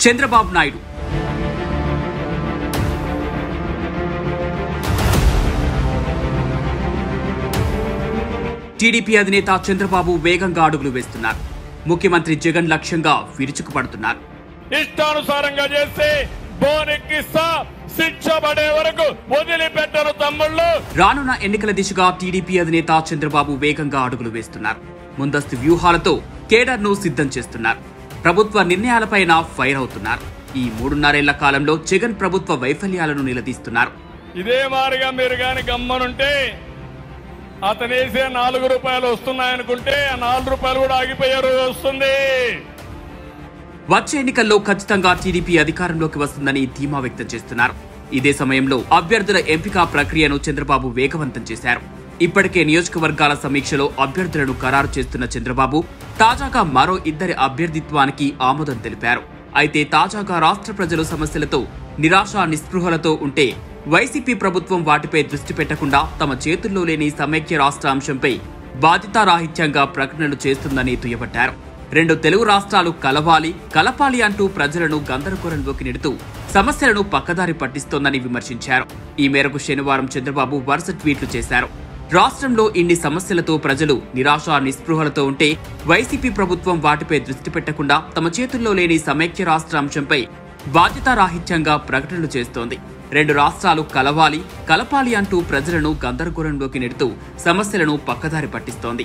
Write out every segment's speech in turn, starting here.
Chandrababu Naidu TDP అధినేత చంద్రబాబు వేగంగా అడుగులు వేస్తున్నారు ముఖ్యమంత్రి జగన్ లక్ష్యంగా విరుచుకుపడుతున్నారు ఇష్టానుసారంగా చేస్తే బోనెక్కిస్తా శిక్ష పడే వరకు వదిలిపెట్టరు తమ్ముళ్ళు రానున్న ఎన్నికల దిశగా టీడీపీ అధినేత చంద్రబాబు వేగంగా అడుగులు వేస్తున్నారు ముందస్తు వ్యూహాలతో కేడర్ను సిద్ధం చేస్తున్నారు ప్రభుత్వ నిర్ణయాలపైన ఫైర్ అవుతున్నారు ఈ మూడున్నరేళ్ల కాలంలో జగన్ ప్రభుత్వ వైఫల్యాలను నిలదీస్తున్నారు ఇదే మారిగా మీరు గాని గమ్మనుంటే అతనేసే నాలుగు రూపాయలు వస్తున్నాయనుకుంటే ఆ నాలుగు రూపాయలు కూడా ఆగిపోయే రోజు వస్తుంది వచ్చే ఎన్నికల్లో ఖచ్చితంగా టీడీపీ అధికారంలోకి వస్తుందని ధీమా వ్యక్తం చేస్తున్నారు ఇదే సమయంలో అభ్యర్థుల ఎంపిక ప్రక్రియను చంద్రబాబు వేగవంతం చేశారు ఇప్పటికే నియోజకవర్గాల సమీక్షలో అభ్యర్థులను ఖరారు చేస్తున్న చంద్రబాబు తాజాగా మరో ఇద్దరి అభ్యర్థిత్వానికి ఆమోదం తెలిపారు అయితే తాజాగా రాష్ట్ర ప్రజలు సమస్యలతో నిరాశ నిస్పృహలతో ఉంటే వైసీపీ ప్రభుత్వం వాటిపై దృష్టి పెట్టకుండా తమ చేతుల్లో లేని సమైక్య రాష్ట్ర అంశంపై బాధ్యతారాహిత్యంగా ప్రకటనలు చేస్తుందని దుయ్యబట్టారు రెండు తెలుగు రాష్ట్రాలు కలవాలి కలపాలి అంటూ ప్రజలను గందరగోళంలోకి నెడుతూ సమస్యలను పక్కదారి పట్టిస్తోందని విమర్శించారు ఈ మేరకు శనివారం చంద్రబాబు వరుస ట్వీట్లు చేశారు రాష్ట్రంలో ఇన్ని సమస్యలతో ప్రజలు నిరాశ నిస్పృహలతో ఉంటే వైసీపీ ప్రభుత్వం వాటిపై దృష్టి పెట్టకుండా తమ చేతుల్లో లేని సమైక్య రాష్ట్ర అంశంపై బాధ్యతారాహిత్యంగా ప్రకటనలు చేస్తోంది రెండు రాష్ట్రాలు కలవాలి కలపాలి అంటూ ప్రజలను గందరగోళంలోకి నెడుతూ సమస్యలను పక్కదారి పట్టిస్తోంది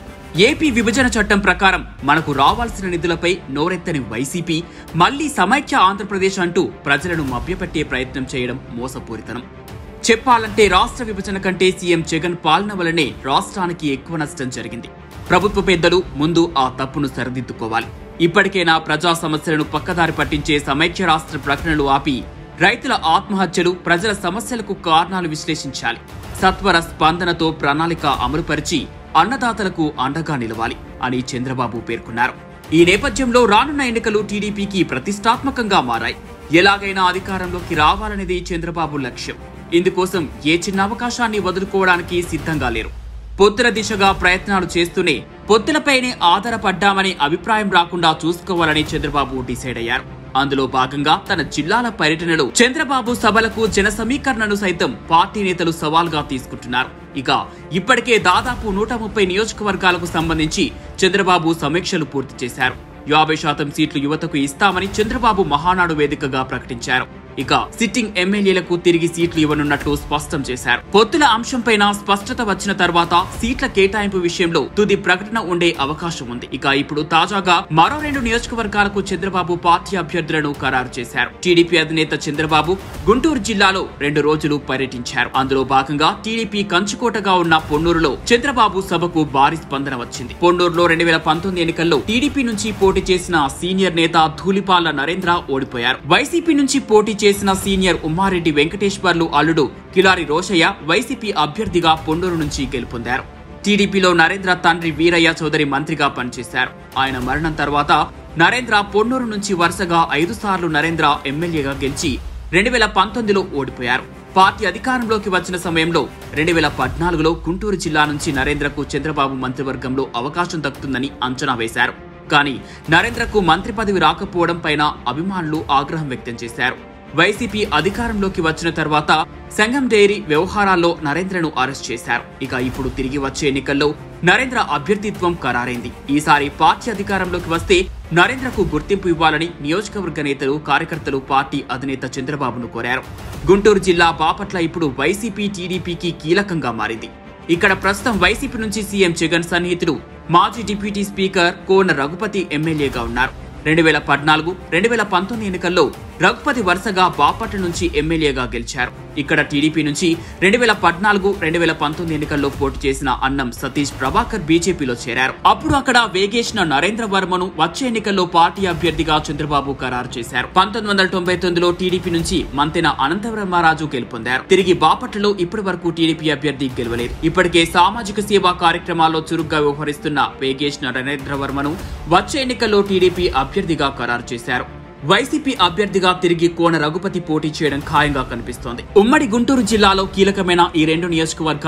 ఏపీ విభజన చట్టం ప్రకారం మనకు రావాల్సిన నిధులపై నోరెత్తని వైసీపీ మళ్లీ సమైక్య ఆంధ్రప్రదేశ్ అంటూ ప్రజలను మభ్యపెట్టే ప్రయత్నం చేయడం మోసపూరితనం చెప్పాలంటే రాష్ట్ర విభజన కంటే సీఎం జగన్ పాలన వల్లనే రాష్ట్రానికి ఎక్కువ నష్టం జరిగింది ప్రభుత్వ పెద్దలు ముందు ఆ తప్పును సరిదిద్దుకోవాలి ఇప్పటికైనా ప్రజా సమస్యలను పక్కదారి పట్టించే సమైక్య రాష్ట్ర ప్రకటనలు ఆపి రైతుల ఆత్మహత్యలు ప్రజల సమస్యలకు కారణాలు విశ్లేషించాలి సత్వర స్పందనతో ప్రణాళిక అమలుపరిచి అన్నదాతలకు అండగా నిలవాలి అని చంద్రబాబు పేర్కొన్నారు ఈ నేపథ్యంలో రానున్న ఎన్నికలు టీడీపీకి ప్రతిష్టాత్మకంగా మారాయి ఎలాగైనా అధికారంలోకి రావాలనేది చంద్రబాబు లక్ష్యం ఇందుకోసం ఏ చిన్న అవకాశాన్ని వదులుకోవడానికి సిద్ధంగా లేరు పొత్తుల దిశగా ప్రయత్నాలు చేస్తూనే పొత్తులపైనే ఆధారపడ్డామని అభిప్రాయం రాకుండా చూసుకోవాలని చంద్రబాబు డిసైడ్ అయ్యారు అందులో భాగంగా తన జిల్లాల పర్యటనలో చంద్రబాబు సభలకు జన సమీకరణను సైతం పార్టీ నేతలు సవాల్గా తీసుకుంటున్నారు ఇక ఇప్పటికే దాదాపు నూట ముప్పై నియోజకవర్గాలకు సంబంధించి చంద్రబాబు సమీక్షలు పూర్తి చేశారు యాభై శాతం సీట్లు యువతకు ఇస్తామని చంద్రబాబు మహానాడు వేదికగా ప్రకటించారు ఇక సిట్టింగ్ ఎమ్మెల్యేలకు తిరిగి సీట్లు ఇవ్వనున్నట్లు స్పష్టం చేశారు పొత్తుల అంశంపైన స్పష్టత వచ్చిన తర్వాత సీట్ల కేటాయింపు విషయంలో తుది ప్రకటన ఉండే అవకాశం ఉంది ఇక ఇప్పుడు తాజాగా మరో రెండు నియోజకవర్గాలకు చంద్రబాబు పార్టీ అభ్యర్థులను ఖరారు చేశారు టీడీపీ అధినేత చంద్రబాబు గుంటూరు జిల్లాలో రెండు రోజులు పర్యటించారు అందులో భాగంగా టీడీపీ కంచుకోటగా ఉన్న పొన్నూరులో చంద్రబాబు సభకు భారీ స్పందన వచ్చింది పొన్నూరులో రెండు వేల పంతొమ్మిది ఎన్నికల్లో టీడీపీ నుంచి పోటీ చేసిన సీనియర్ నేత ధూళిపాల నరేంద్ర ఓడిపోయారు వైసీపీ నుంచి పోటీ చేసిన సీనియర్ ఉమ్మారెడ్డి వెంకటేశ్వర్లు అల్లుడు కిలారి రోషయ్య వైసీపీ అభ్యర్థిగా పొన్నూరు నుంచి గెలుపొందారు టీడీపీలో నరేంద్ర తండ్రి వీరయ్య చౌదరి మంత్రిగా పనిచేశారు ఆయన మరణం తర్వాత నరేంద్ర పొన్నూరు నుంచి వరుసగా ఐదు సార్లు నరేంద్ర ఎమ్మెల్యేగా గెలిచి రెండు వేల పంతొమ్మిదిలో ఓడిపోయారు పార్టీ అధికారంలోకి వచ్చిన సమయంలో రెండు వేల పద్నాలుగులో గుంటూరు జిల్లా నుంచి నరేంద్రకు చంద్రబాబు మంత్రివర్గంలో అవకాశం దక్కుతుందని అంచనా వేశారు కానీ నరేంద్రకు మంత్రి పదవి రాకపోవడం పైన అభిమానులు ఆగ్రహం వ్యక్తం చేశారు వైసీపీ అధికారంలోకి వచ్చిన తర్వాత సంఘం డైరీ వ్యవహారాల్లో నరేంద్రను అరెస్ట్ చేశారు ఇక ఇప్పుడు తిరిగి వచ్చే ఎన్నికల్లో నరేంద్ర అభ్యర్థిత్వం ఖరారైంది ఈసారి పార్టీ అధికారంలోకి వస్తే నరేంద్రకు గుర్తింపు ఇవ్వాలని నియోజకవర్గ నేతలు కార్యకర్తలు పార్టీ అధినేత చంద్రబాబును కోరారు గుంటూరు జిల్లా బాపట్ల ఇప్పుడు వైసీపీ టీడీపీకి కీలకంగా మారింది ఇక్కడ ప్రస్తుతం వైసీపీ నుంచి సీఎం జగన్ సన్నిహితుడు మాజీ డిప్యూటీ స్పీకర్ కోన రఘుపతి ఎమ్మెల్యేగా ఉన్నారు రెండు వేల పద్నాలుగు రెండు వేల పంతొమ్మిది ఎన్నికల్లో రఘుపతి వరుసగా బాపట్ల నుంచి ఎమ్మెల్యేగా గెలిచారు ఇక్కడ టీడీపీ నుంచి రెండు వేల పద్నాలుగు రెండు వేల పంతొమ్మిది ఎన్నికల్లో పోటీ చేసిన అన్నం సతీష్ ప్రభాకర్ బీజేపీలో చేరారు అప్పుడు అక్కడ వేగేసిన నరేంద్ర వర్మను వచ్చే ఎన్నికల్లో పార్టీ అభ్యర్థిగా చంద్రబాబు ఖరారు చేశారు పంతొమ్మిది వందల తొంభై తొమ్మిదిలో టీడీపీ నుంచి మంతెన అనంతరామరాజు గెలుపొందారు తిరిగి బాపట్లలో ఇప్పటి వరకు టీడీపీ అభ్యర్థి గెలవలేదు ఇప్పటికే సామాజిక సేవా కార్యక్రమాల్లో చురుగ్గా వ్యవహరిస్తున్న వేగేసిన నరేంద్ర వర్మను వచ్చే ఎన్నికల్లో టీడీపీ అభ్యర్థిగా ఖరారు చేశారు వైసీపీ అభ్యర్థిగా తిరిగి కోన రఘుపతి పోటీ చేయడం ఖాయంగా కనిపిస్తోంది ఉమ్మడి గుంటూరు జిల్లాలో కీలకమైన ఈ రెండు నియోజకవర్గాల్లో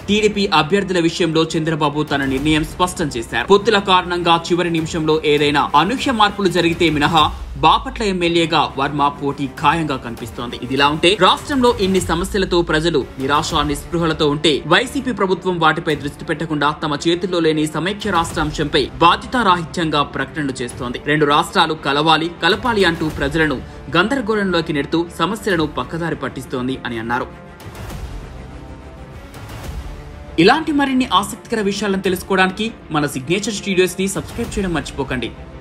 టీడీపీ అభ్యర్థుల విషయంలో చంద్రబాబు తన నిర్ణయం స్పష్టం చేశారు పొత్తుల కారణంగా చివరి నిమిషంలో ఏదైనా అనూహ్య మార్పులు జరిగితే మినహా బాపట్ల ఎమ్మెల్యేగా వర్మ పోటీ ఖాయంగా కనిపిస్తోంది ఇదిలా ఉంటే రాష్ట్రంలో ఇన్ని సమస్యలతో ప్రజలు నిరాశ నిస్పృహలతో ఉంటే వైసీపీ ప్రభుత్వం వాటిపై దృష్టి పెట్టకుండా తమ చేతుల్లో లేని సమైక్య రాష్ట్ర అంశంపై బాధ్యతారాహిత్యంగా ప్రకటనలు చేస్తోంది రెండు రాష్ట్రాలు కలవాలి కలపాలి అంటూ ప్రజలను గందరగోళంలోకి నెడుతూ సమస్యలను పక్కదారి పట్టిస్తోంది అని అన్నారు ఇలాంటి మరిన్ని ఆసక్తికర విషయాలను తెలుసుకోవడానికి మన సిగ్నేచర్ స్టూడియోస్ ని సబ్స్క్రైబ్ చేయడం మర్చిపోకండి